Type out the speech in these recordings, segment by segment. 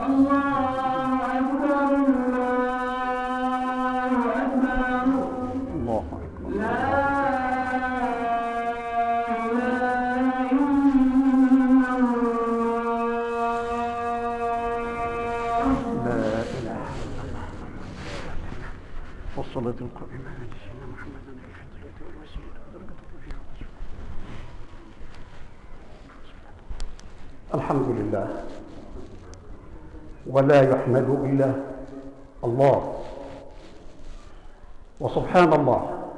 الله أكبر لا إله إلا الله والصلاة القائمة على سيدنا محمد الفضيلة والوسيلة ودرجة الرفيع الحمد لله ولا يحمد إلا الله وسبحان الله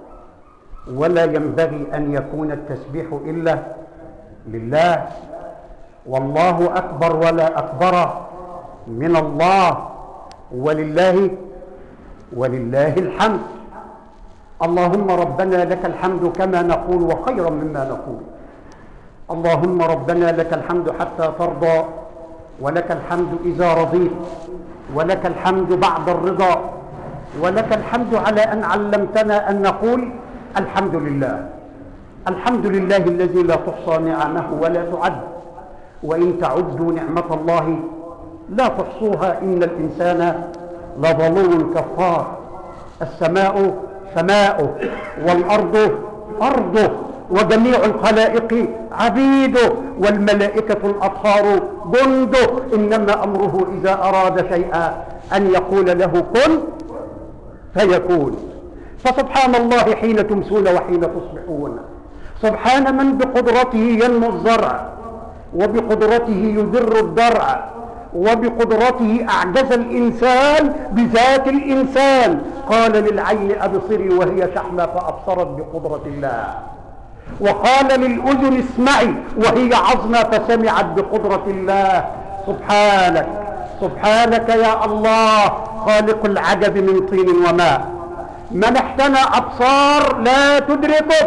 ولا ينبغي أن يكون التسبيح إلا لله والله أكبر ولا أكبر من الله ولله ولله الحمد اللهم ربنا لك الحمد كما نقول وخيرا مما نقول اللهم ربنا لك الحمد حتى ترضى ولك الحمد إذا رضيت ولك الحمد بعد الرضا ولك الحمد على أن علمتنا أن نقول الحمد لله الحمد لله الذي لا تحصى نعمه ولا تعد وإن تعدوا نعمة الله لا تحصوها إن الإنسان لظلوم كفار السماء سماؤه والأرض أرضه وجميع الخلائق عبيده والملائكة الأطهار جنده إنما أمره إذا أراد شيئا أن يقول له كن فيكون فسبحان الله حين تمسون وحين تصبحون سبحان من بقدرته ينمو الزرع وبقدرته يدر الدرع وبقدرته أعجز الإنسان بذات الإنسان قال للعين أبصري وهي شحمة فأبصرت بقدرة الله وقال للأذن اسمعي وهي عظمة فسمعت بقدرة الله سبحانك سبحانك يا الله خالق العجب من طين وماء منحتنا أبصار لا تدركك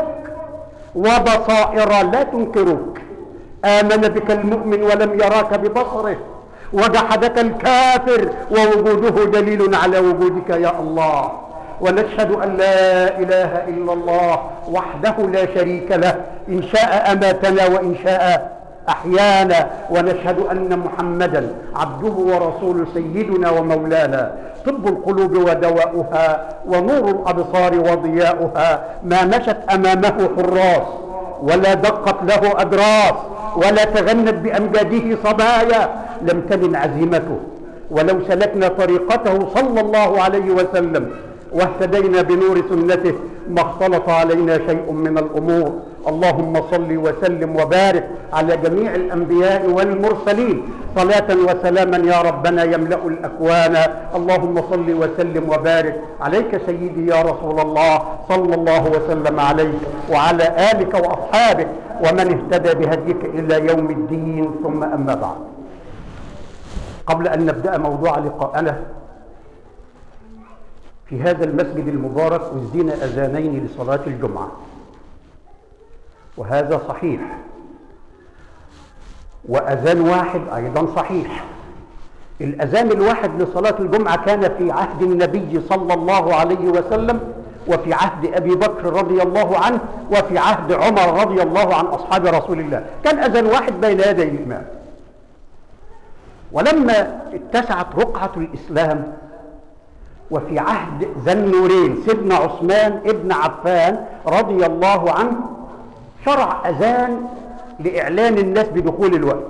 وبصائر لا تنكرك آمن بك المؤمن ولم يراك ببصره وجحدك الكافر ووجوده دليل على وجودك يا الله ونشهد أن لا إله إلا الله وحده لا شريك له إن شاء أماتنا وإن شاء أحيانا ونشهد أن محمدا عبده ورسول سيدنا ومولانا طب القلوب ودواؤها ونور الأبصار وضياؤها ما مشت أمامه حراس ولا دقت له أدراس ولا تغنت بأمجاده صبايا لم تلن عزيمته ولو سلكنا طريقته صلى الله عليه وسلم واهتدينا بنور سنته ما اختلط علينا شيء من الامور اللهم صل وسلم وبارك على جميع الانبياء والمرسلين صلاه وسلاما يا ربنا يملا الاكوان اللهم صل وسلم وبارك عليك سيدي يا رسول الله صلى الله وسلم عليك وعلى الك واصحابك ومن اهتدى بهديك الى يوم الدين ثم اما بعد قبل ان نبدا موضوع لقاءنا في هذا المسجد المبارك أذن أذانين لصلاة الجمعة وهذا صحيح وأذان واحد أيضا صحيح الأذان الواحد لصلاة الجمعة كان في عهد النبي صلى الله عليه وسلم وفي عهد أبي بكر رضي الله عنه وفي عهد عمر رضي الله عن أصحاب رسول الله كان أذان واحد بين يدي الإمام ولما اتسعت رقعة الإسلام وفي عهد ذا النورين سيدنا عثمان ابن عفان رضي الله عنه شرع اذان لاعلان الناس بدخول الوقت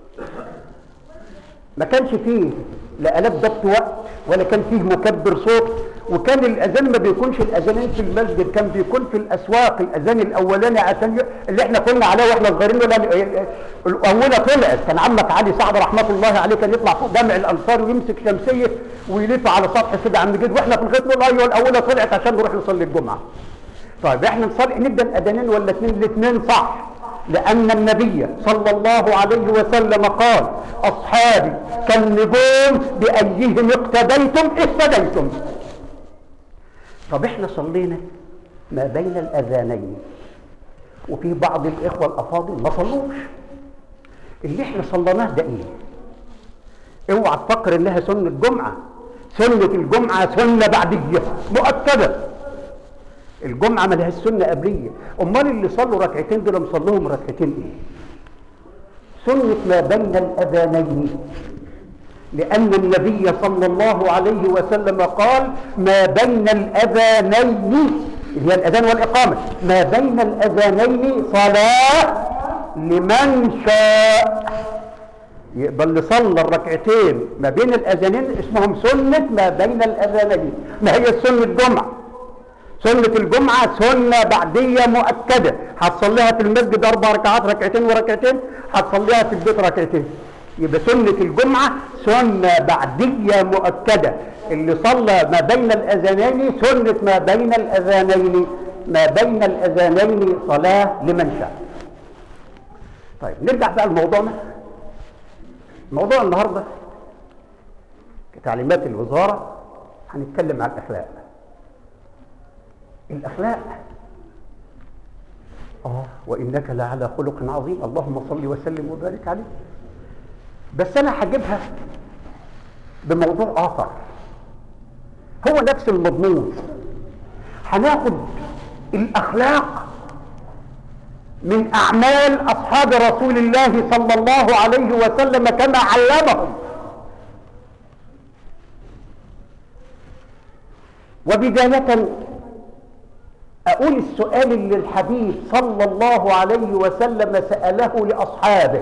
ما كانش فيه لا آلات ضبط وقت ولا كان فيه مكبر صوت وكان الاذان ما بيكونش الاذانين في المسجد كان بيكون في الاسواق الاذان الاولاني عشان ي... اللي احنا كنا عليه واحنا صغيرين ولا الاولى طلعت كان عمك علي سعد رحمه الله عليه كان يطلع فوق جامع الانصار ويمسك شمسيه ويلف على سطح كده عم جد واحنا في الغيط نقول ايوه الاولى طلعت عشان نروح نصلي الجمعه طيب احنا نصلي نبدا اذانين ولا اثنين الاثنين صح لأن النبي صلى الله عليه وسلم قال أصحابي كالنجوم بأيهم اقتديتم اهتديتم طب احنا صلينا ما بين الأذانين وفي بعض الإخوة الأفاضل ما صلوش اللي احنا صليناه ده ايه اوعى تفكر انها سنة جمعة سنة الجمعة سنة بعدية مؤكدة الجمعة ما لهاش سنة قبلية أمال اللي صلوا ركعتين دول مصلوهم ركعتين إيه؟ سنة ما بين الأذانين لأن النبي صلى الله عليه وسلم قال ما بين الأذانين اللي هي الأذان والإقامة ما بين الأذانين صلاة لمن شاء يبقى اللي صلى الركعتين ما بين الأذانين اسمهم سنة ما بين الأذانين ما هي سنة الجمعة سنة الجمعة سنة بعدية مؤكدة هتصليها في المسجد أربع ركعات ركعتين وركعتين هتصليها في البيت ركعتين يبقى سنة الجمعة سنة بعدية مؤكدة اللي صلى ما بين الأذانين سنة ما بين الأذانين ما بين الأذانين صلاة لمن شاء طيب نرجع بقى لموضوعنا موضوع النهارده كتعليمات الوزارة هنتكلم عن الأخلاق الأخلاق آه وإنك لعلى خلق عظيم اللهم صل وسلم وبارك عليه بس أنا هجيبها بموضوع آخر هو نفس المضمون هناخد الأخلاق من أعمال أصحاب رسول الله صلى الله عليه وسلم كما علمهم وبداية أقول السؤال اللي الحبيب صلى الله عليه وسلم سأله لأصحابه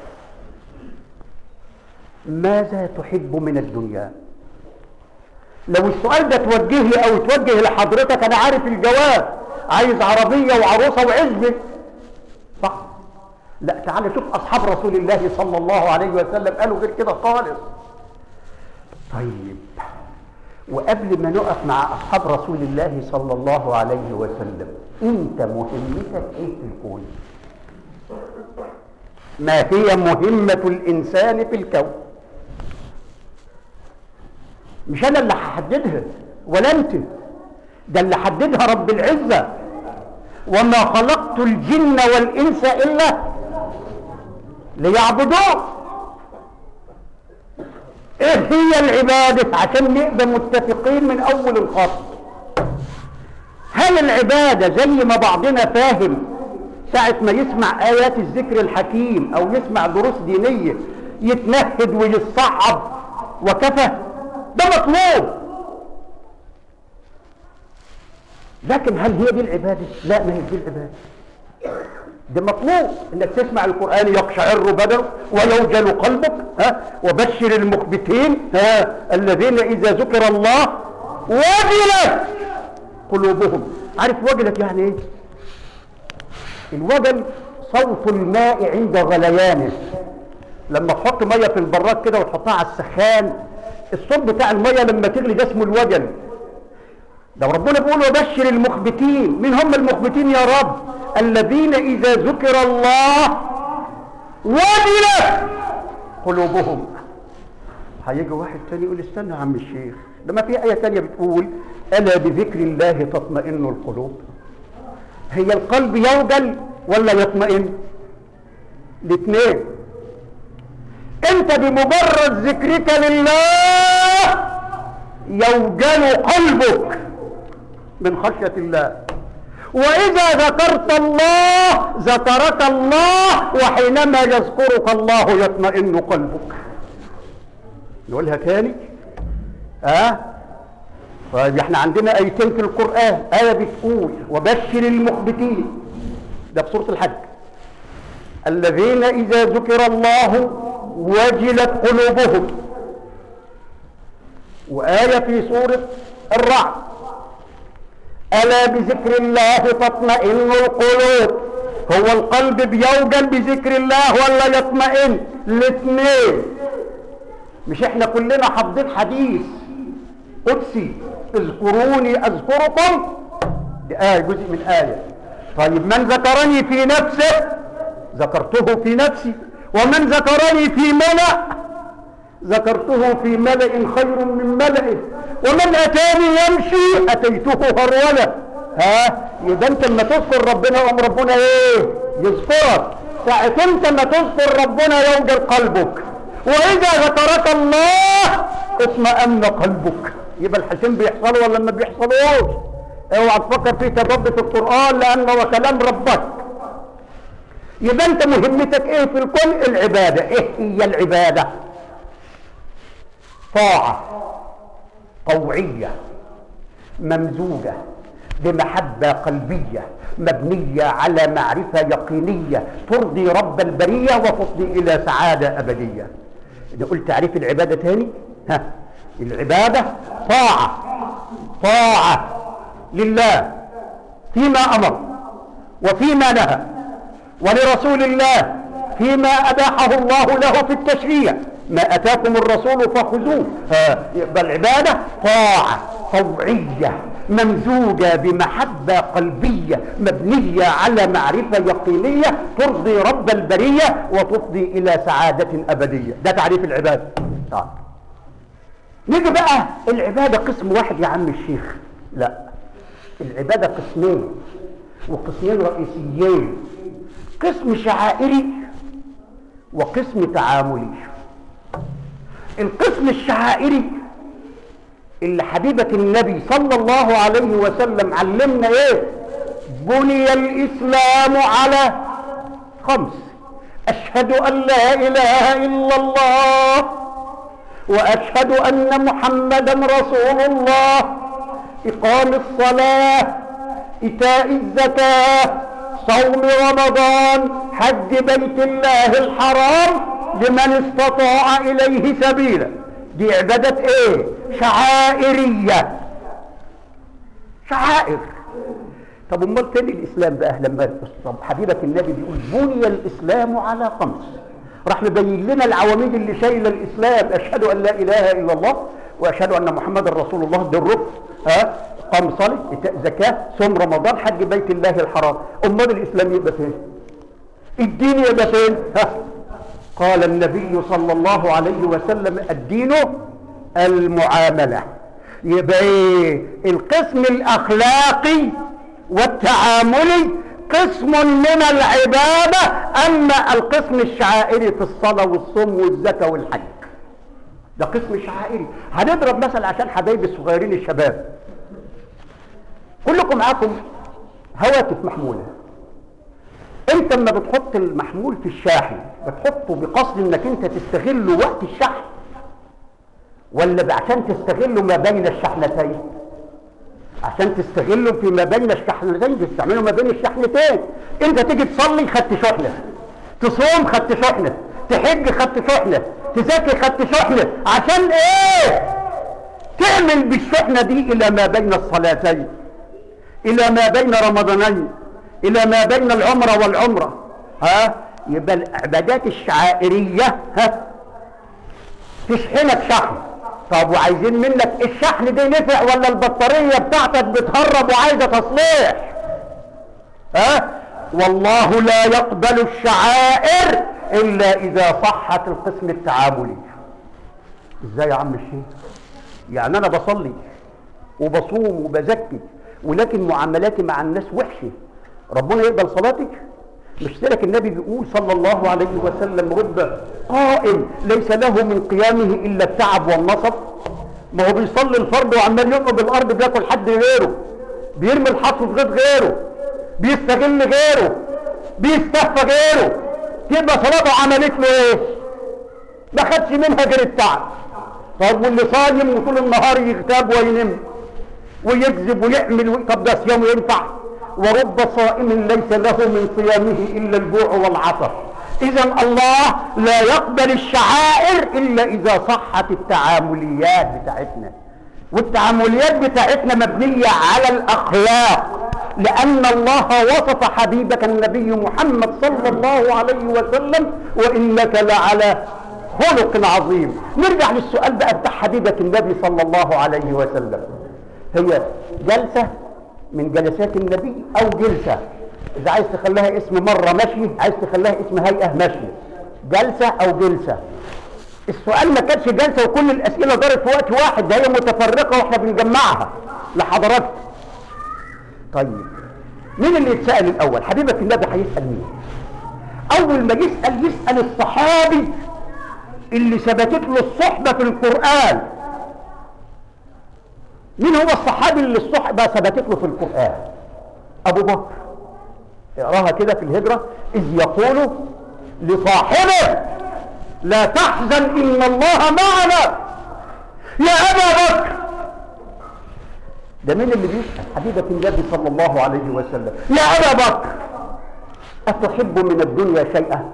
ماذا تحب من الدنيا لو السؤال ده توجه لي أو توجه لحضرتك أنا عارف الجواب عايز عربية وعروسة وعزبة صح لا تعال شوف أصحاب رسول الله صلى الله عليه وسلم قالوا غير كده خالص طيب وقبل ما نقف مع أصحاب رسول الله صلى الله عليه وسلم أنت مهمتك إيه في الكون ما هي مهمة الإنسان في الكون مش أنا اللي هحددها ولا أنت ده اللي حددها رب العزة وما خلقت الجن والإنس إلا ليعبدون ايه هي العبادة عشان نبقى متفقين من اول الخط هل العبادة زي ما بعضنا فاهم ساعة ما يسمع آيات الذكر الحكيم أو يسمع دروس دينية يتنهد ويتصعب وكفى ده مطلوب لكن هل هي دي العبادة؟ لا ما هي دي العبادة ده مطلوب انك تسمع القرآن يقشعر بدنك ويوجل قلبك ها وبشر المخبتين ها الذين إذا ذكر الله وجلت قلوبهم عارف وجلت يعني ايه الوجل صوت الماء عند غليانه لما تحط ميه في البراد كده وتحطها على السخان الصوت بتاع الميه لما تغلي ده اسمه الوجل لو ربنا بيقول وبشر المخبتين مين هم المخبتين يا رب الذين إذا ذكر الله وجلت قلوبهم هيجي واحد تاني يقول استنى يا عم الشيخ ده ما في آية تانية بتقول ألا بذكر الله تطمئن القلوب هي القلب يوجل ولا يطمئن الاثنين انت بمجرد ذكرك لله يوجل قلبك من خشية الله وإذا ذكرت الله ذكرك الله وحينما يذكرك الله يطمئن قلبك نقولها تاني اه طيب احنا عندنا ايتين في القرآن آية بتقول وبشر المخبتين ده في سورة الحج الذين إذا ذكر الله وجلت قلوبهم وآية في سورة الرعد ألا بذكر الله تطمئن القلوب هو القلب بيوجل بذكر الله ولا يطمئن الاثنين مش احنا كلنا حافظين حديث قدسي اذكروني اذكركم دي آية جزء من آية طيب من ذكرني في نفسه ذكرته في نفسي ومن ذكرني في ملأ ذكرته في ملأ خير من ملئه ومن أتاني يمشي أتيته هرولة ها يبقى انت لما تذكر ربنا يقوم ربنا ايه يذكرك ساعة انت ما تذكر ربنا يوجل قلبك واذا ذكرك الله اطمأن قلبك يبقى الحسين بيحصلوا ولا ما بيحصلوش اوعى تفكر في تضاد في القرآن لانه كلام ربك يبقى انت مهمتك ايه في الكل العبادة ايه هي العبادة طاعة طوعية ممزوجة بمحبة قلبية مبنية على معرفة يقينية ترضي رب البرية وتفضي إلى سعادة أبدية إذا قلت تعريف العبادة تاني ها العبادة طاعة طاعة لله فيما أمر وفيما نهى ولرسول الله فيما أباحه الله له في التشريع ما أتاكم الرسول فخذوه يبقى العبادة طاعة طوعية ممزوجة بمحبة قلبية مبنية على معرفة يقينية ترضي رب البرية وتفضي إلى سعادة أبدية ده تعريف العبادة طيب نيجي بقى العبادة قسم واحد يا عم الشيخ لا العبادة قسمين وقسمين رئيسيين قسم شعائري وقسم تعاملي القسم الشعائري اللي حبيبة النبي صلى الله عليه وسلم علمنا ايه بني الاسلام على خمس اشهد ان لا اله الا الله واشهد ان محمدا رسول الله اقام الصلاه ايتاء الزكاه صوم رمضان حج بيت الله الحرام لمن استطاع اليه سبيلا دي عبادة ايه شعائرية شعائر طب امال فين الاسلام بقى لما طب حبيبك النبي بيقول بني الاسلام على خمس راح مبين لنا العواميد اللي شايله الاسلام اشهد ان لا اله الا الله واشهد ان محمد رسول الله ده الركن ها قام صلاه ايتاء زكاه صوم رمضان حج بيت الله الحرام امال الاسلام يبقى فين الدين يبقى فين ها قال النبي صلى الله عليه وسلم الدين المعاملة يبقى ايه القسم الاخلاقي والتعاملي قسم من العبادة اما القسم الشعائري في الصلاة والصوم والزكاة والحج ده قسم شعائري هنضرب مثل عشان حبايبي الصغيرين الشباب كلكم معاكم هواتف محموله انت لما بتحط المحمول في الشاحن بتحطه بقصد انك انت تستغله وقت الشحن ولا عشان تستغله ما بين الشحنتين عشان تستغله في ما بين الشحنتين تستعمله ما بين الشحنتين انت تيجي تصلي خدت شحنه تصوم خدت شحنه تحج خدت شحنه تزكي خدت شحنه عشان ايه تعمل بالشحنه دي الى ما بين الصلاتين الى ما بين رمضانين الى ما بين العمرة والعمرة ها يبقى العبادات الشعائرية ها تشحنك شحن طب وعايزين منك الشحن ده نفع ولا البطارية بتاعتك بتهرب وعايزة تصليح ها والله لا يقبل الشعائر الا اذا صحت القسم التعاملي ازاي يا عم الشيخ يعني انا بصلي وبصوم وبزكي ولكن معاملاتي مع الناس وحشه ربنا يقبل صلاتك مش لك النبي بيقول صلى الله عليه وسلم رب قائم ليس له من قيامه الا التعب والنصب ما هو بيصلي الفرض وعمال يقعد الارض بياكل حد غيره بيرمي الحص في غير غيره بيستغل غيره بيستهفى غيره تبقى صلاته عملت له ايه ما خدش منها غير التعب طب واللي صايم وطول النهار يغتاب وينم ويكذب ويعمل و... طب ده صيامه ينفع ورب صائم ليس له من صيامه الا الجوع والعطش اذا الله لا يقبل الشعائر الا اذا صحت التعامليات بتاعتنا والتعامليات بتاعتنا مبنيه على الاخلاق لان الله وصف حبيبك النبي محمد صلى الله عليه وسلم وانك لعلى خلق عظيم نرجع للسؤال بقى بتاع حبيبه النبي صلى الله عليه وسلم هي جلسه من جلسات النبي او جلسة اذا عايز تخليها اسم مرة مشي عايز تخليها اسم هيئة مشي جلسة او جلسة السؤال ما كانش جلسة وكل الاسئلة دارت في وقت واحد ده هي متفرقة واحنا بنجمعها لحضراتكم طيب مين اللي يتسأل الاول حبيبك النبي هيسأل مين اول ما يسأل يسأل الصحابي اللي ثبتت له الصحبة في القرآن مين هو الصحابي اللي الصحبة ثبتت له في القرآن أبو بكر اقراها كده في الهجرة إذ يقول لصاحبه لا تحزن إن الله معنا يا ابا بكر ده مين اللي بيسال حبيبه النبي صلى الله عليه وسلم يا ابا بكر اتحب من الدنيا شيئا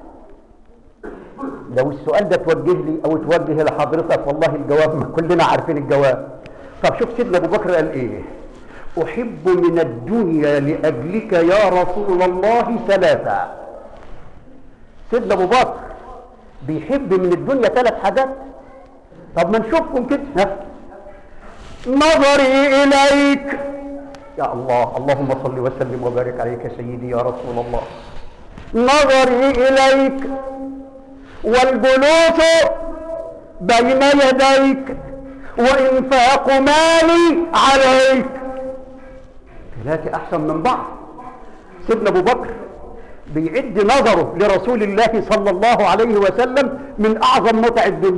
لو السؤال ده توجه لي او توجه لحضرتك والله الجواب ما كلنا عارفين الجواب طب شوف سيدنا ابو بكر قال ايه احب من الدنيا لاجلك يا رسول الله ثلاثه سيدنا ابو بكر بيحب من الدنيا ثلاث حاجات طب ما نشوفكم كده ها نظري اليك يا الله اللهم صل وسلم وبارك عليك يا سيدي يا رسول الله نظري اليك والجلوس بين يديك وانفاق مالي عليك ثلاثة احسن من بعض سيدنا ابو بكر بيعد نظره لرسول الله صلى الله عليه وسلم من اعظم متع الدنيا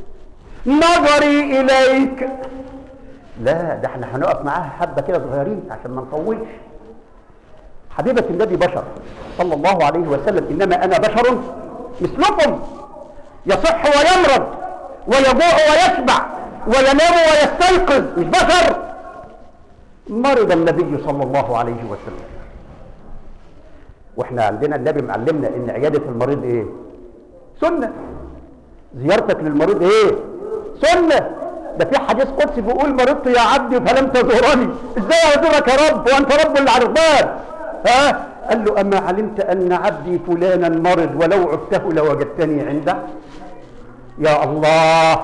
نظري اليك لا ده احنا هنقف معاها حبه كده صغيرين عشان ما نطولش حبيبه النبي بشر صلى الله عليه وسلم انما انا بشر مثلكم يصح ويمرض ويجوع ويشبع وينام ويستيقظ مش بشر مرض النبي صلى الله عليه وسلم واحنا عندنا النبي معلمنا ان عياده المريض ايه سنه زيارتك للمريض ايه سنه ده في حديث قدسي بيقول مرضت يا عبدي فلم تزورني ازاي ازورك يا رب وانت رب العربان ها قال له اما علمت ان عبدي فلانا مرض ولو عدته لوجدتني عنده يا الله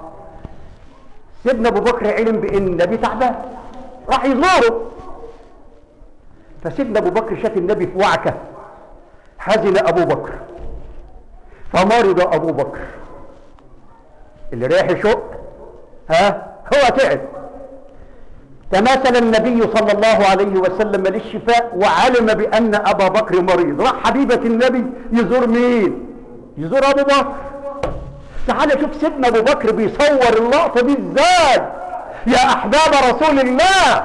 سيدنا ابو بكر علم بان النبي تعبان راح يزوره فسيدنا ابو بكر شاف النبي في وعكه حزن ابو بكر فمرض ابو بكر اللي رايح يشق ها هو تعب تماثل النبي صلى الله عليه وسلم للشفاء وعلم بان ابا بكر مريض راح حبيبه النبي يزور مين يزور ابو بكر تعال شوف سيدنا ابو بكر بيصور اللقطه دي ازاي يا احباب رسول الله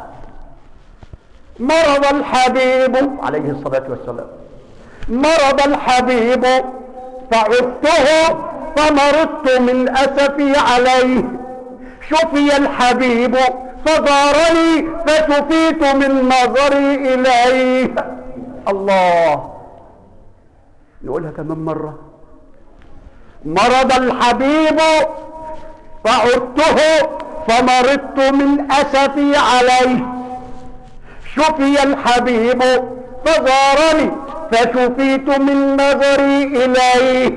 مرض الحبيب عليه الصلاه والسلام مرض الحبيب فعدته فمرضت من اسفي عليه شفي الحبيب فزارني فشفيت من نظري اليه الله نقولها كمان مره مرض الحبيب فعدته فمرضت من اسفي عليه شفي الحبيب فزارني فشفيت من نظري اليه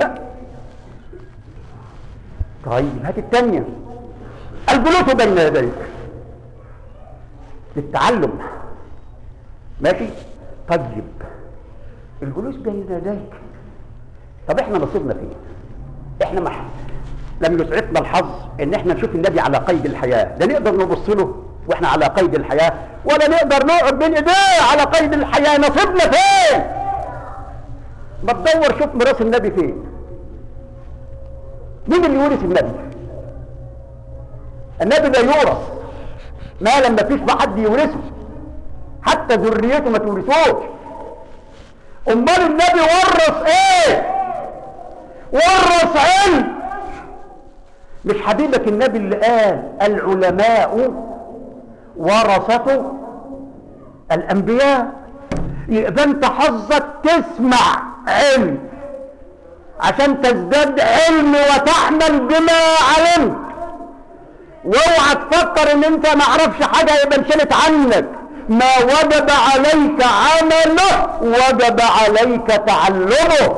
طيب هات الثانيه الجلوس بين يديك للتعلم ماشي طيب الجلوس بين يديك طب احنا نصيبنا فين احنا ما لم يسعفنا الحظ ان احنا نشوف النبي على قيد الحياه لا نقدر نبص له واحنا على قيد الحياه ولا نقدر نقعد بين ايديه على قيد الحياه نصيبنا فين ما تدور شوف ميراث النبي فين مين اللي يورث النبي النبي لا يورث ما لما فيش حد يورثه حتى ذريته ما تورثوش امال النبي ورث ايه ورث علم مش حبيبك النبي اللي قال العلماء ورثة الانبياء يبقى انت حظك تسمع علم عشان تزداد علم وتحمل بما علمت واوعى تفكر ان انت ما عرفش حاجه يبقى انشلت عنك ما وجب عليك عمله وجب عليك تعلمه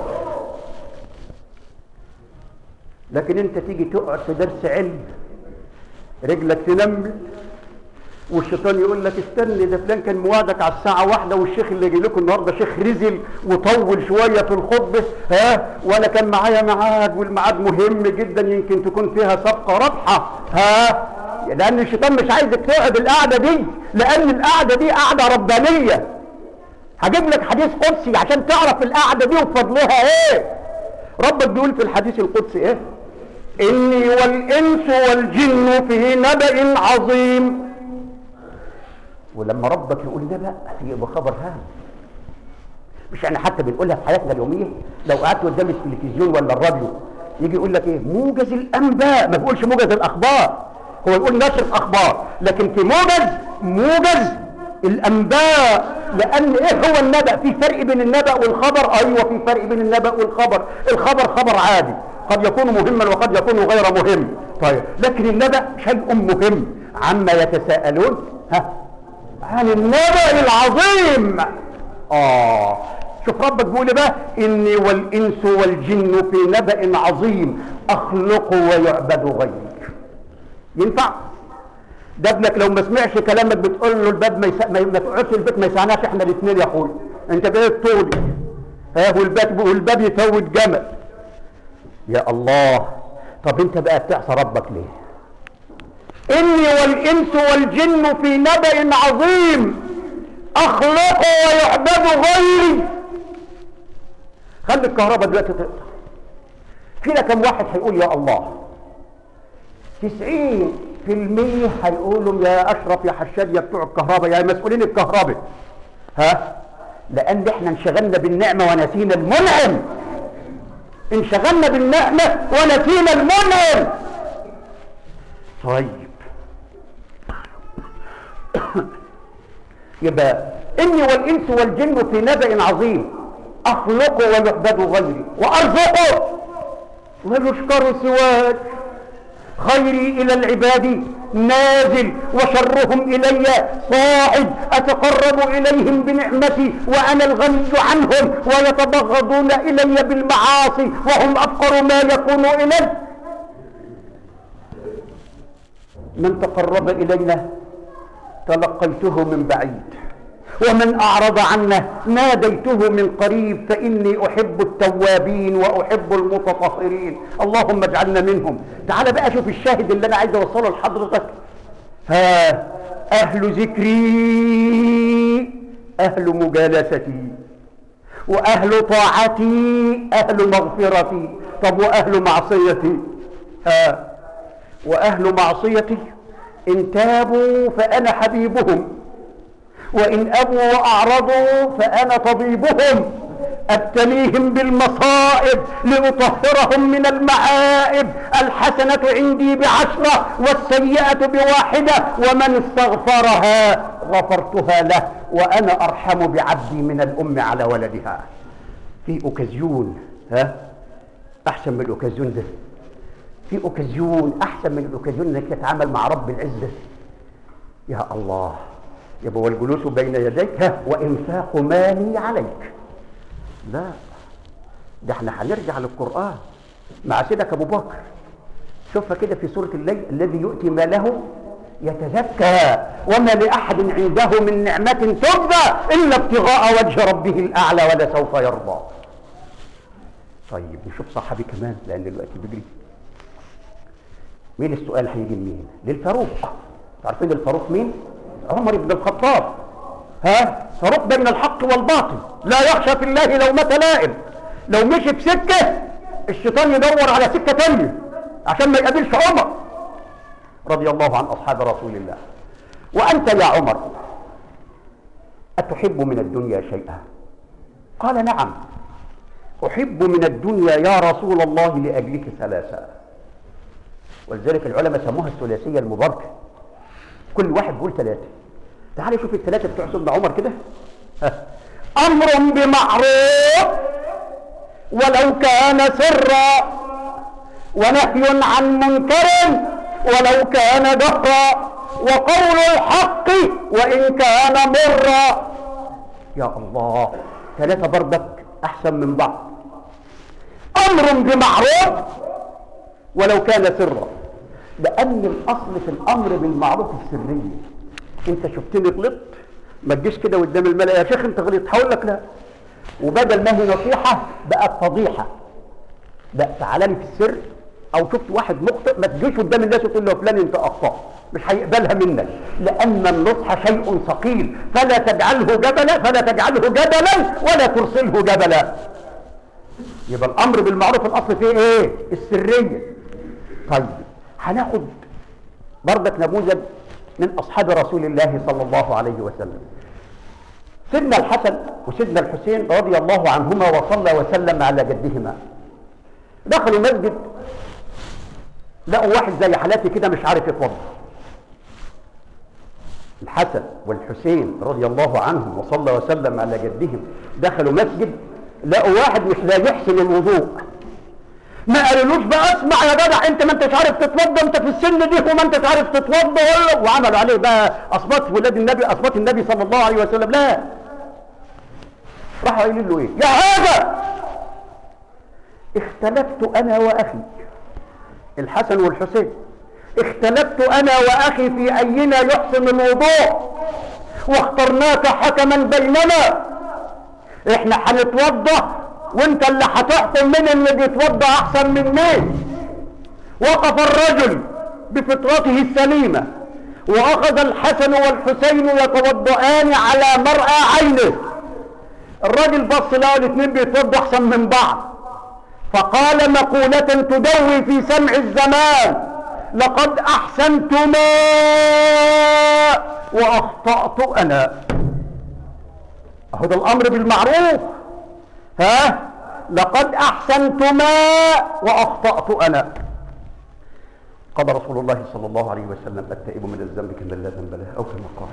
لكن انت تيجي تقعد في درس علم رجلك تنمل والشيطان يقول لك استني ده فلان كان موعدك على الساعة واحدة والشيخ اللي جاي لكم النهارده شيخ رزل وطول شوية في الخطبة ها وانا كان معايا ميعاد والميعاد مهم جدا يمكن تكون فيها صفقة رابحة ها لأن الشيطان مش عايزك تقعد القعدة دي لأن القعدة دي قعدة ربانية هجيب لك حديث قدسي عشان تعرف القعدة دي وفضلها ايه ربك بيقول في الحديث القدسي ايه إني والإنس والجن في نبأ عظيم ولما ربك يقول نبأ يبقى خبر هام مش احنا حتى بنقولها في حياتنا اليومية لو قعدت قدام التلفزيون ولا الراديو يجي يقول لك ايه موجز الانباء ما بيقولش موجز الاخبار هو يقول نشر اخبار لكن في موجز موجز الانباء لان ايه هو النبأ في فرق بين النبأ والخبر ايوه في فرق بين النبأ والخبر الخبر خبر عادي قد يكون مهما وقد يكون غير مهم طيب لكن النبأ شيء مهم عما يتساءلون ها عن النبأ العظيم اه شوف ربك بيقول إيه بقى اني والانس والجن في نبأ عظيم اخلق ويعبد غيري ينفع ده ابنك لو ما سمعش كلامك بتقول له الباب ما, يسا... ما... ما تقعدش البيت ما يسعناش احنا الاثنين يا اخويا انت بقيت طولي ها والباب والباب يفوت جمل يا الله طب انت بقى بتعصى ربك ليه اني والانس والجن في نبأ عظيم اخلق ويعبد غيري خلي الكهرباء دلوقتي تقطع فينا كم واحد هيقول يا الله تسعين في المية هيقولوا يا أشرف يا حشاد يا بتوع الكهرباء يا مسؤولين الكهرباء ها لأن احنا انشغلنا بالنعمة ونسينا المنعم انشغلنا بالنعمة ونسينا المنعم طيب يبقى إني والإنس والجن في نبأ عظيم أخلق ويعبد غيري وأرزقه ويشكر سواك خيري إلى العباد نازل وشرهم إلي صاعد أتقرب إليهم بنعمتي وأنا الغني عنهم ويتبغضون إلي بالمعاصي وهم أفقر ما يكون إلي من تقرب إلينا تلقيته من بعيد ومن أعرض عنه ناديته من قريب فإني أحب التوابين وأحب المتطهرين اللهم اجعلنا منهم تعال بقى شوف الشاهد اللي أنا عايز أوصله لحضرتك ها أهل ذكري أهل مجالستي وأهل طاعتي أهل مغفرتي طب وأهل معصيتي ها وأهل معصيتي إن تابوا فأنا حبيبهم وإن أبوا وأعرضوا فأنا طبيبهم أبتليهم بالمصائب لأطهرهم من المعائب الحسنة عندي بعشرة والسيئة بواحدة ومن استغفرها غفرتها له وأنا أرحم بعبدي من الأم على ولدها في أوكازيون ها أحسن من الأوكازيون ده في أوكازيون أحسن من الأوكازيون إنك تتعامل مع رب العزة يا الله يبقى والجلوس بين يديك ها وإنفاق مالي عليك لا ده احنا هنرجع للقرآن مع سيدك أبو بكر شوفها كده في سورة الليل الذي يؤتي ماله يتزكى وما لأحد عنده من نعمة تجزى إلا ابتغاء وجه ربه الأعلى ولسوف يرضى طيب نشوف صحابي كمان لأن الوقت بيجري مين السؤال هيجي لمين؟ للفاروق عارفين الفاروق مين؟ عمر بن الخطاب ها فاروق بين الحق والباطل لا يخشى في الله لومة لائم لو مشي في سكة الشيطان يدور على سكة تانية عشان ما يقابلش عمر رضي الله عن أصحاب رسول الله وأنت يا عمر أتحب من الدنيا شيئا قال نعم أحب من الدنيا يا رسول الله لأجلك ثلاثة ولذلك العلماء سموها الثلاثية المباركة كل واحد بيقول ثلاثة تعالى شوف الثلاثة بتوع سيدنا عمر كده ها. أمر بمعروف ولو كان سرا ونهي عن منكر ولو كان دهرا وقول الحق وإن كان مرا يا الله ثلاثة برضك أحسن من بعض أمر بمعروف ولو كان سرا لأن الأصل في الأمر بالمعروف السرية أنت شفتني غلطت ما تجيش كده قدام الملأ يا شيخ أنت غلطت هقول لك لا وبدل ما هي نصيحة بقت فضيحة بقى تعالى لي في السر أو شفت واحد مخطئ ما تجيش قدام الناس وتقول له فلان أنت أخطأت مش هيقبلها منك لأن النصح شيء ثقيل فلا تجعله جبلا فلا تجعله جبلا ولا ترسله جبلا يبقى الأمر بالمعروف الأصل فيه إيه؟ السرية طيب هناخد بردك نموذج من أصحاب رسول الله صلى الله عليه وسلم سيدنا الحسن وسيدنا الحسين رضي الله عنهما وصلى وسلم على جدهما دخلوا مسجد لقوا واحد زي حالاتي كده مش عارف يتوضا الحسن والحسين رضي الله عنهم وصلى وسلم على جدهم دخلوا مسجد لقوا واحد مش لا يحسن الوضوء ما قالولوش بقى اسمع يا جدع انت ما انتش عارف تتوضا انت في السن دي وما انتش عارف تتوضا ولا وعملوا عليه بقى اصوات ولاد النبي اصوات النبي صلى الله عليه وسلم لا راحوا قايلين له ايه يا هذا اختلفت انا واخي الحسن والحسين اختلفت انا واخي في اينا يحسن الوضوء واخترناك حكما بيننا احنا هنتوضا وانت اللي هتحكم مين اللي بيتوضا احسن من مين وقف الرجل بفطرته السليمه واخذ الحسن والحسين يتوضئان على مرأى عينه الراجل بص لقى الاثنين بيتوضوا احسن من بعض فقال مقولة تدوي في سمع الزمان لقد احسنتما واخطأت انا اهو ده الامر بالمعروف ها لقد احسنتما واخطأت انا قال رسول الله صلى الله عليه وسلم التائب من الذنب كمن لا ذنب له او كما قال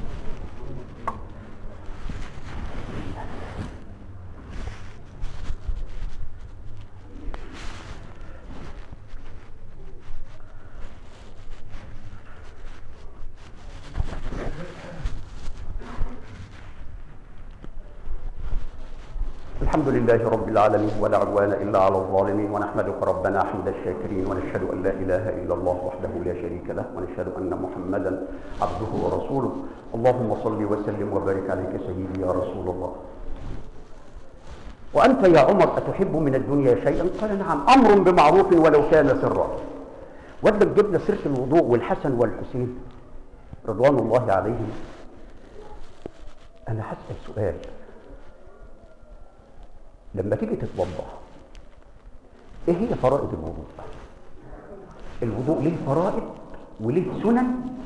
الحمد لله رب العالمين ولا عدوان الا على الظالمين ونحمدك ربنا حمد الشاكرين ونشهد ان لا اله الا الله وحده لا شريك له ونشهد ان محمدا عبده ورسوله اللهم صل وسلم وبارك عليك سيدي يا رسول الله وانت يا عمر اتحب من الدنيا شيئا قال نعم امر بمعروف ولو كان سرا ولما جبنا سيره الوضوء والحسن والحسين رضوان الله عليهم انا هسال سؤال لما تيجي تتوضا ايه هي فرائض الوضوء الوضوء ليه فرائض وليه سنن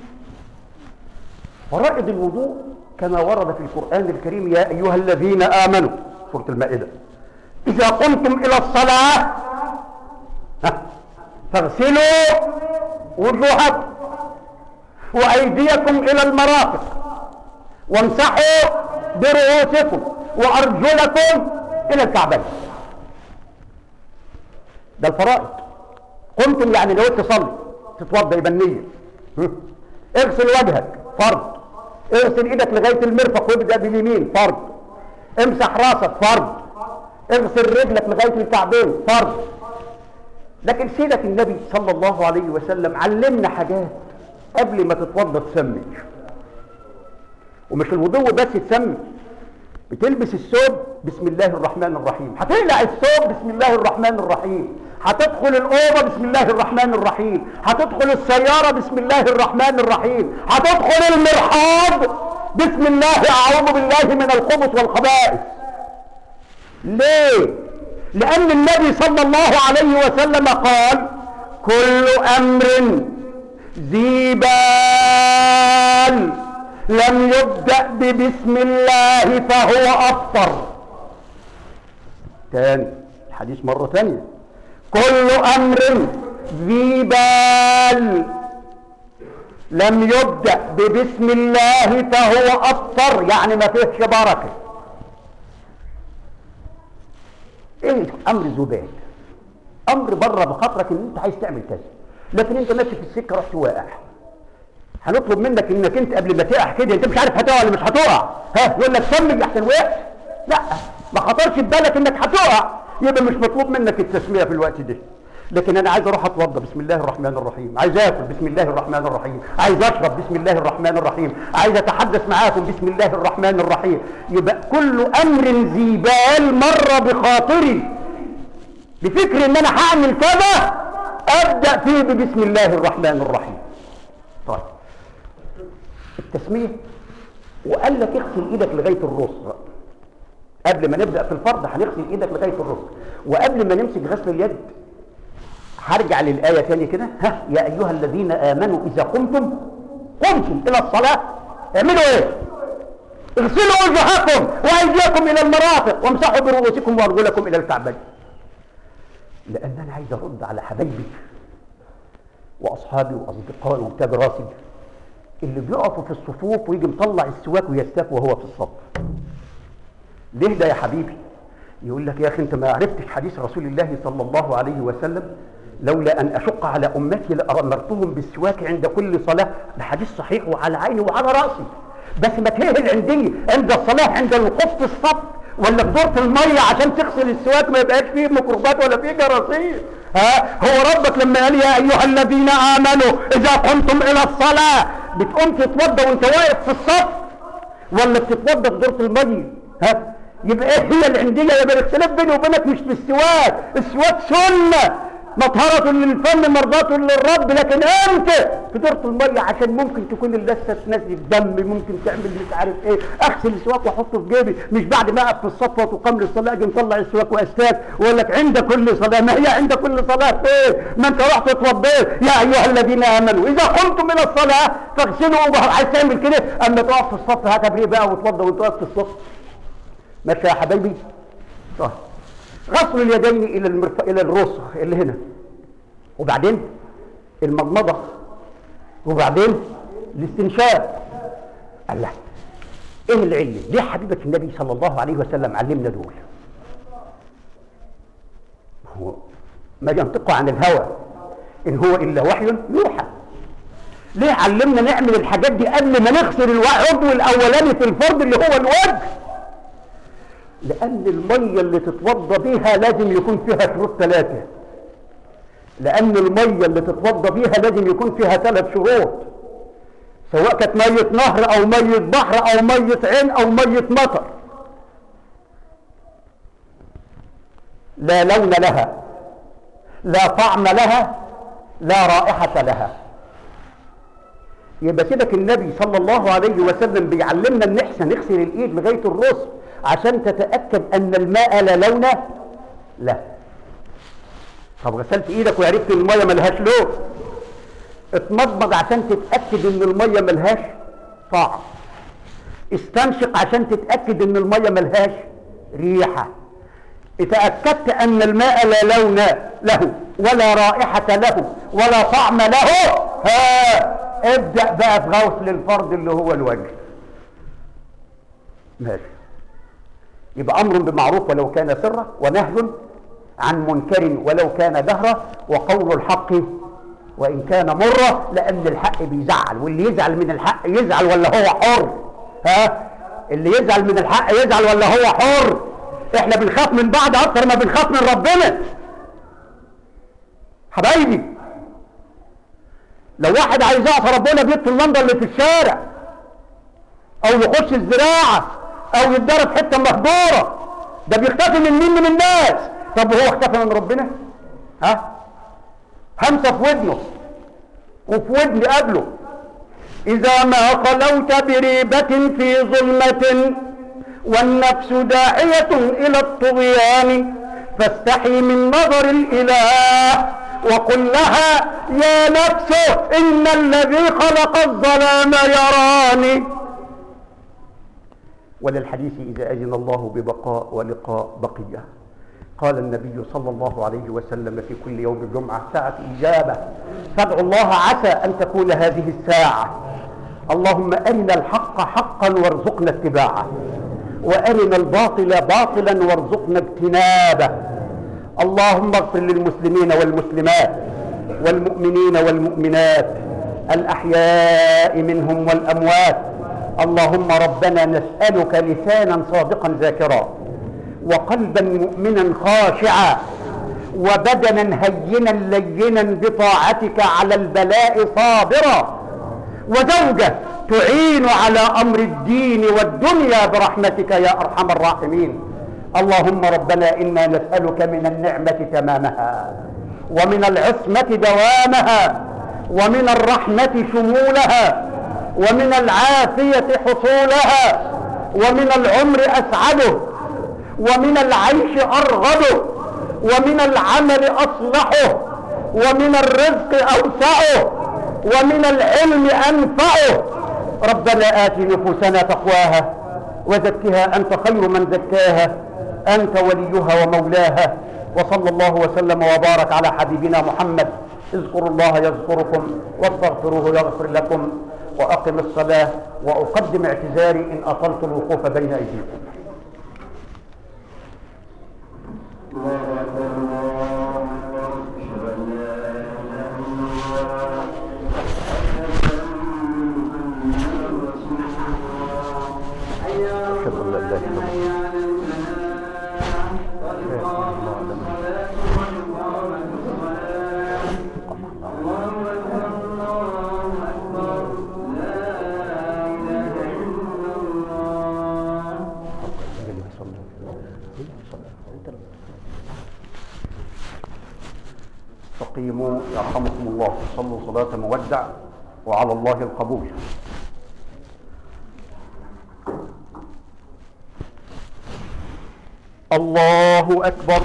فرائض الوضوء كما ورد في القرآن الكريم يا أيها الذين آمنوا سورة المائدة إذا قمتم إلى الصلاة ها، فاغسلوا وجوهكم وأيديكم إلى المرافق وامسحوا برؤوسكم وأرجلكم إلى الكعبين ده الفرائض قمتم يعني لو تصلي تتوضا يبقى النية ها؟ اغسل وجهك فرض اغسل ايدك لغايه المرفق وابدا باليمين فرض امسح راسك فرض اغسل رجلك لغايه الكعبين فرض لكن سيدة النبي صلى الله عليه وسلم علمنا حاجات قبل ما تتوضا تسمي ومش الوضوء بس تسمي بتلبس الثوب بسم الله الرحمن الرحيم هتقلع الثوب بسم الله الرحمن الرحيم هتدخل الأوضة بسم الله الرحمن الرحيم هتدخل السيارة بسم الله الرحمن الرحيم هتدخل المرحاض بسم الله أعوذ بالله من الخبث والخبائث ليه؟ لأن النبي صلى الله عليه وسلم قال كل أمر ذي بال لم يبدأ ببسم الله فهو أفطر تاني الحديث مرة تانية كل أمر ذي بال لم يبدأ ببسم الله فهو أفطر يعني ما فيهش بركة ايه امر زبال امر بره بخاطرك ان انت عايز تعمل كذا لكن انت ماشي في السكه رحت واقع هنطلب منك انك انت قبل ما تقع كده انت مش عارف هتقع ولا مش هتقع ها يقول لك سمي احسن وقعت لا ما خطرش في بالك انك هتقع يبقى مش مطلوب منك التسميه في الوقت ده لكن انا عايز اروح اتوضى بسم الله الرحمن الرحيم عايز اكل بسم الله الرحمن الرحيم عايز اشرب بسم الله الرحمن الرحيم عايز اتحدث معاكم بسم الله الرحمن الرحيم يبقى كل امر ذي بال مر بخاطري بفكر ان انا هعمل كذا ابدا فيه ببسم الله الرحمن الرحيم طيب التسميه وقال لك اغسل ايدك لغايه الرسغ قبل ما نبدا في الفرض هنغسل ايدك لغايه الرسغ وقبل ما نمسك غسل اليد هرجع للآية تاني كده ها يا أيها الذين آمنوا إذا قمتم قمتم إلى الصلاة اعملوا إيه؟ اغسلوا وجوهكم وأيديكم إلى المرافق وامسحوا برؤوسكم وأرجلكم إلى الكعبين لان انا عايز ارد على حبايبي واصحابي واصدقائي وتاج راسي اللي بيقفوا في الصفوف ويجي مطلع السواك ويستاك وهو في الصف ليه ده يا حبيبي يقول لك يا اخي انت ما عرفتش حديث رسول الله صلى الله عليه وسلم لولا ان اشق على امتي لامرتهم بالسواك عند كل صلاه ده حديث صحيح وعلى عيني وعلى راسي بس ما تهل عندي عند الصلاه عند الوقوف في الصف ولا في دورة المية عشان تغسل السواك ما يبقاش فيه ميكروبات ولا فيه جراثيم ها هو ربك لما قال يا ايها الذين امنوا اذا قمتم الى الصلاة بتقوم تتوضى وانت واقف في الصف ولا بتتوضى في دورة المية ها يبقى ايه هي العندية يبقى الاختلاف بيني وبينك مش في السواك السواك سنة مطهرة للفم مرضاة للرب لكن انت في دورة المية عشان ممكن تكون اللثة تنزل دم ممكن تعمل مش عارف ايه اغسل السواك واحطه في جيبي مش بعد ما اقف في الصف وتقام للصلاة اجي مطلع السواك واستاك واقول لك عند كل صلاة ما هي عند كل صلاة فين ما انت رحت اتوضيت يا ايها الذين امنوا اذا قمتم الى الصلاة فاغسلوا وجوهكم عايز تعمل كده اما تقف في الصف هتبري بقى وتوضى وانت واقف في الصف ماشي يا حبايبي طيب غسل اليدين الى المرف... الى الرسغ اللي هنا وبعدين المضمضه وبعدين الاستنشاق الله ايه العله ليه حبيبه النبي صلى الله عليه وسلم علمنا دول هو ما ينطق عن الهوى ان هو الا وحي يوحى ليه علمنا نعمل الحاجات دي قبل ما نغسل العضو الاولاني في الفرد اللي هو الوجه لأن المية اللي تتوضى بيها لازم يكون فيها شروط ثلاثة لأن المية اللي تتوضى بيها لازم يكون فيها ثلاث شروط سواء كانت مية نهر أو مية بحر أو مية عين أو مية مطر لا لون لها لا طعم لها لا رائحة لها يبقى سيدك النبي صلى الله عليه وسلم بيعلمنا ان احنا نغسل الايد لغايه الرسل عشان تتاكد ان الماء لا لون له طب غسلت ايدك وعرفت ان الميه ملهاش لون اتمضمض عشان تتاكد ان الميه ملهاش طعم استنشق عشان تتاكد ان الميه ملهاش ريحه اتاكدت ان الماء لا لون له ولا رائحه له ولا طعم له ها ابدأ بقى في غسل الفرد اللي هو الوجه ماشي يبقى أمر بمعروف ولو كان سرا ونهي عن منكر ولو كان دهرا وقول الحق وإن كان مرة لأن الحق بيزعل واللي يزعل من الحق يزعل ولا هو حر ها اللي يزعل من الحق يزعل ولا هو حر احنا بنخاف من بعض اكتر ما بنخاف من ربنا حبايبي لو واحد عايز يعصى ربنا بيطفي اللمبه اللي في الشارع او يخش الزراعه او يتضرب حته مهجوره ده بيختفي من مين من الناس طب هو اختفى من ربنا ها همسه في ودنه وفي ودن قبله اذا ما خلوت بريبه في ظلمه والنفس داعيه الى الطغيان فاستحي من نظر الاله وقل لها يا نفس إن الذي خلق الظلام يراني وللحديث إذا أذن الله ببقاء ولقاء بقية قال النبي صلى الله عليه وسلم في كل يوم الجمعة ساعة إجابة فادعوا الله عسى أن تكون هذه الساعة اللهم أرنا الحق حقا وارزقنا اتباعه وأرنا الباطل باطلا وارزقنا اجتنابه اللهم اغفر للمسلمين والمسلمات والمؤمنين والمؤمنات الأحياء منهم والأموات اللهم ربنا نسألك لسانا صادقا ذاكرا وقلبا مؤمنا خاشعا وبدنا هينا لينا بطاعتك على البلاء صابرا وزوجة تعين على أمر الدين والدنيا برحمتك يا أرحم الراحمين اللهم ربنا إنا نسألك من النعمة تمامها ومن العصمة دوامها ومن الرحمة شمولها ومن العافية حصولها ومن العمر أسعده ومن العيش أرغده ومن العمل أصلحه ومن الرزق أوسعه ومن العلم أنفعه ربنا آت نفوسنا تقواها وزكها أنت خير من زكاها أنت وليها ومولاها وصلى الله وسلم وبارك على حبيبنا محمد اذكروا الله يذكركم واستغفروه يغفر لكم وأقم الصلاة وأقدم اعتذاري إن أطلت الوقوف بين أيديكم أشهد أن لا إله إلا الله استقيموا يرحمكم الله صلوا صلاة مودع وعلى الله القبول الله أكبر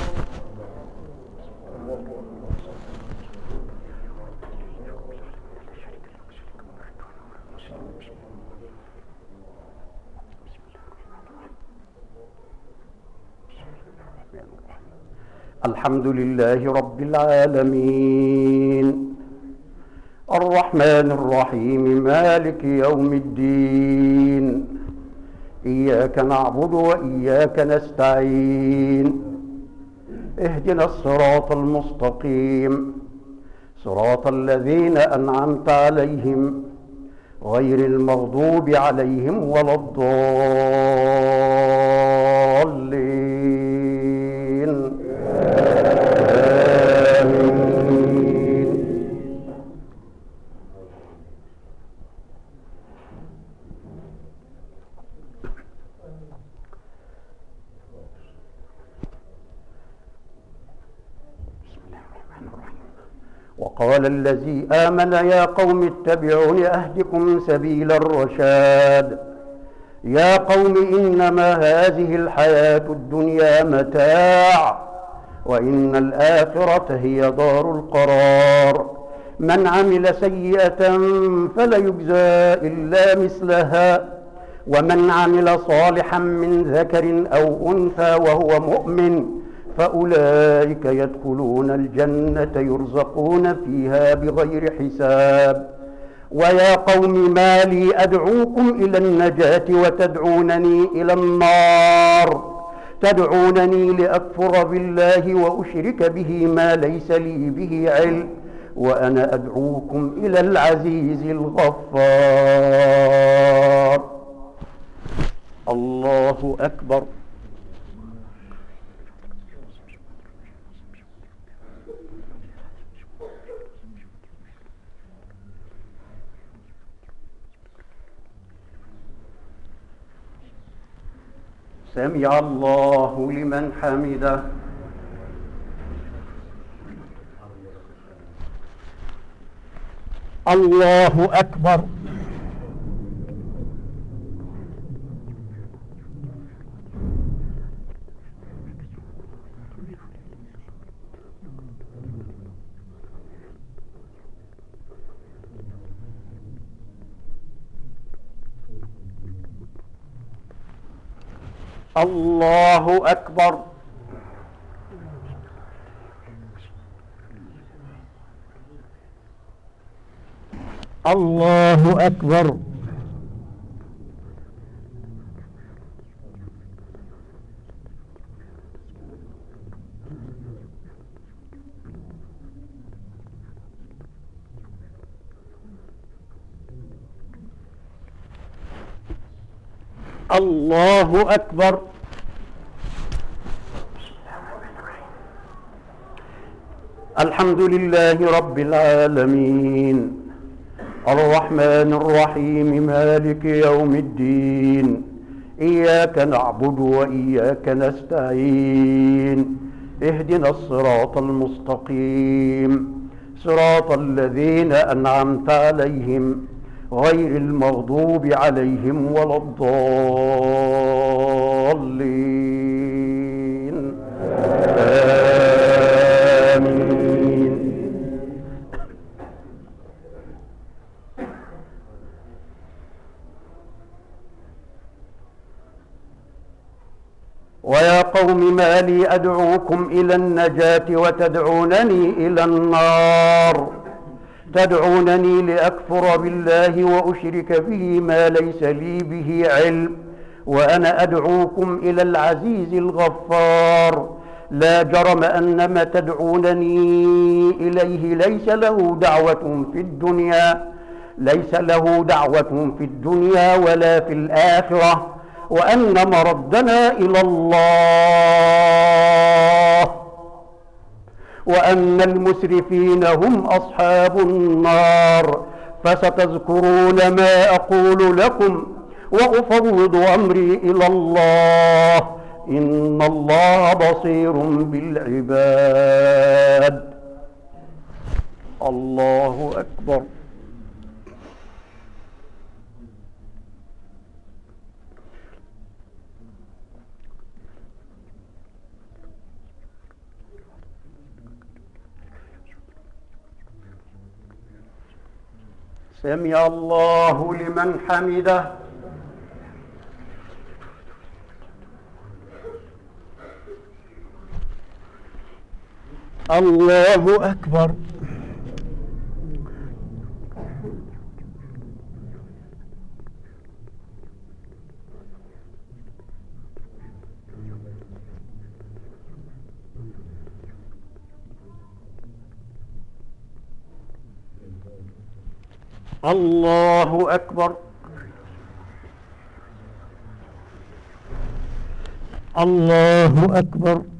الحمد لله رب العالمين الرحمن الرحيم مالك يوم الدين إياك نعبد وإياك نستعين اهدنا الصراط المستقيم صراط الذين أنعمت عليهم غير المغضوب عليهم ولا الضالين آمين وقال الذي آمن يا قوم اتبعون أهدكم سبيل الرشاد يا قوم إنما هذه الحياة الدنيا متاع وإن الآخرة هي دار القرار من عمل سيئة فليجزى إلا مثلها ومن عمل صالحا من ذكر أو أنثى وهو مؤمن فأولئك يدخلون الجنة يرزقون فيها بغير حساب ويا قوم ما لي أدعوكم إلى النجاة وتدعونني إلى النار تدعونني لأكفر بالله وأشرك به ما ليس لي به علم وأنا أدعوكم إلى العزيز الغفار الله أكبر سمع الله لمن حمده الله أكبر الله أكبر الله أكبر الله أكبر الحمد لله رب العالمين الرحمن الرحيم مالك يوم الدين إياك نعبد وإياك نستعين اهدنا الصراط المستقيم صراط الذين أنعمت عليهم غير المغضوب عليهم ولا الضالين آمين ويا قوم ما لي أدعوكم إلى النجاة وتدعونني إلى النار تدعونني لأكفر بالله وأشرك به ما ليس لي به علم وأنا أدعوكم إلى العزيز الغفار لا جرم أن ما تدعونني إليه ليس له دعوة في الدنيا ليس له دعوة في الدنيا ولا في الآخرة وأن مردنا إلى الله وأن المسرفين هم أصحاب النار فستذكرون ما أقول لكم وأفوض أمري إلى الله إن الله بصير بالعباد الله أكبر سمع الله لمن حمده الله أكبر الله أكبر الله أكبر